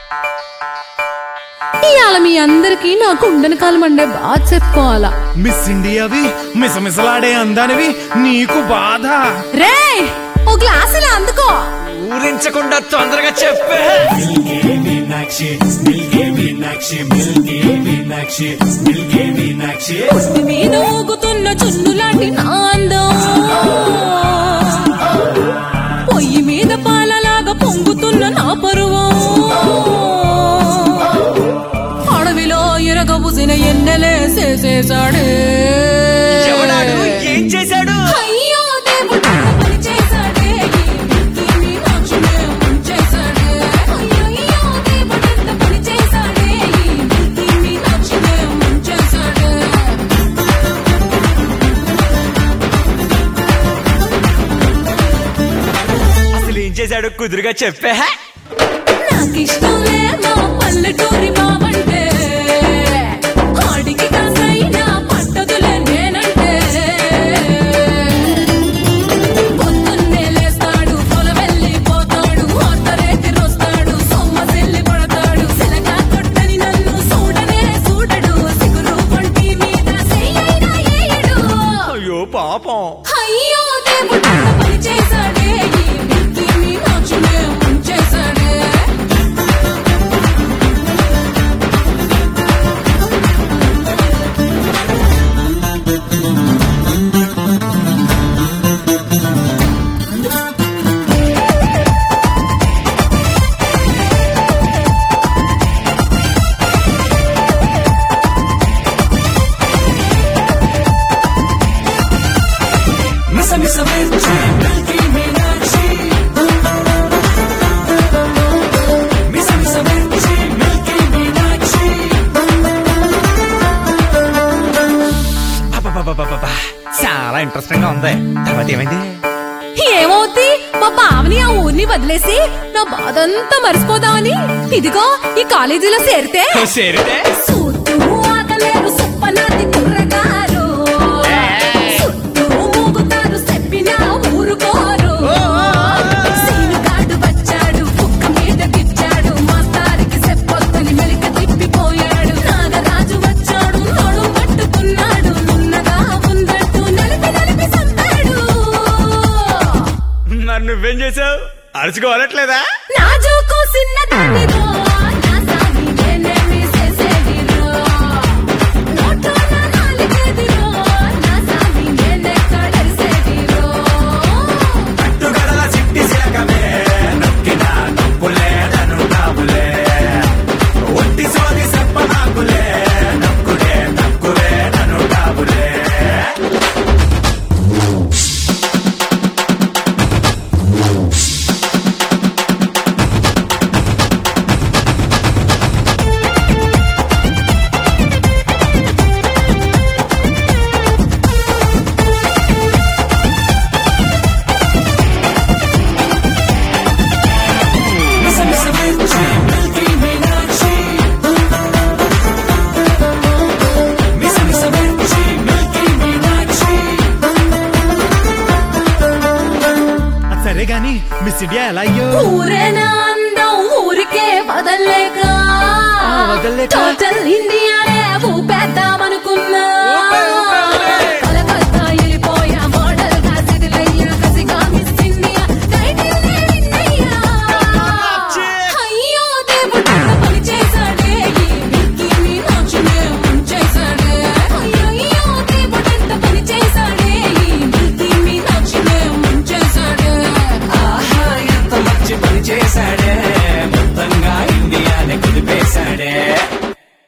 ఇవాళ మీ అందరికి నాకు ఉండని కాలం అండే బాగా చెప్పుకోవాలా మిస్ ఇండియావి మిసమిసలాడే అందానివి నీకు బాధ రే ఓ గ్లాస్ ఇలా అందుకో ఊరించకుండా తొందరగా చెప్పే పుట్టి మీద ఊగుతున్న చున్ను లాంటి నాందో పొయ్యి మీద పాలలాగా పొంగుతున్న నా పరువు అడవిలో ఎరగబుసిన ఎన్నెలేసేసేసాడే ఎవడాడు ఏం చేశాడు అయ్యో దేవుడు పని చేశాడే ఈ మీనాక్షినే ముంచేశాడే అయ్యయ్యో దేవుడు ఎంత పని చేశాడే ఈ మీనాక్షినే ముంచేశాడే అసలు ఏం చేశాడు కుదురుగా చెప్పే నాకిష్టం లేదో పల్లెటూరి మావంటే ఆడికి కాసైనా పట్టదులే నేనంటే పొద్దున్నే లేస్తాడు పొల వెళ్ళిపోతాడు అత్తరేతి రొస్తాడు సొమ్మ సెల్లి పడతాడు సిలగా కొట్టని నన్ను చూడనే చూడడు సిగురు వంటి మీద చెయ్యైనా ఏయడు అయ్యో పాపం అయ్యో దేవుడు పని చేశాడే ఈ మిక్కి మీనాక్షినే ముంచేశాడే మిస మిస మిర్చి మిల్కీ మీనాక్షి మిస మిస మిర్చి మిల్కీ మీనాక్షి అబ్బబ్బబ్బబ్బబ్బ. చాలా ఇంట్రెస్టింగ్ గా ఉంది తర్వాత ఏమైంది ఏమవుద్ది మా బావని ఆ ఊరిని వదిలేసి నా బాధంతా మర్చిపోదామని ఇదిగో ఈ కాలేజీలో చేరితే సేరితే సూత్తు ఆగలేరు సుప్పనాది కుర్రగారు చుట్టూ మూగుతారు చెప్పినా ఊరుకోరు సీనుగాడు వచ్చాడు కుక్క మీద గిచ్చాడు మాస్తారికి చెప్పొద్దని మెలిక తిప్పిపోయాడు నాగరాజు వచ్చాడు నోడు పట్టుకున్నాడు నున్నగా ఉన్నట్టు నలిపి నలిపి సంతాడు మరి నువ్వేం చేసావు అరుచుకోవాలట్లేదా నా జోకు చిన్నదానిదో, నా సామి నేనేమి చేసేదిరో. నోట్లో నా నాలుగేదిరో, నా సామి నేనెక్కడరిసేదిరో. పట్టుగడల సిట్టి శిలకమే నొక్కిన నొప్పులే నన్ను నాపులే ఒట్టి సోది చెప్పనాకులే నొక్కుడే నక్కువే నన్ను నాపులే మిస మిస మిర్చి మిల్కీ మీనాక్షి మిస మిస మిర్చి మిల్కీ మీనాక్షి సరే గాని మిస్ ఇండియా ఎలా అయ్యో ఊరేనా అందం ఊరికే వదల్లేక వదల్లేక? టోటల్ ఇండియానే ఊపేద్దామనుకున్నా ఊపే, ఊపే, ఊపే. కలకత్తా వెళ్ళిపోయా మోడల్ గా సిదిలయ్యా కసిగా మిస్ ఇండియా టైటిల్ నే విన్నయ్యా. అచ్చే. అయ్యో దేవుడు ఎంత పని చేశాడే ఈ మిక్కీ మీనాక్షినే ముంచేశాడే అయ్యయ్యో దేవుడు ఎంత పని చేశాడే ఈ మిక్కీ మీనాక్షినే ముంచేశాడే ఆహా ఎంత మంచి పని చేశాడే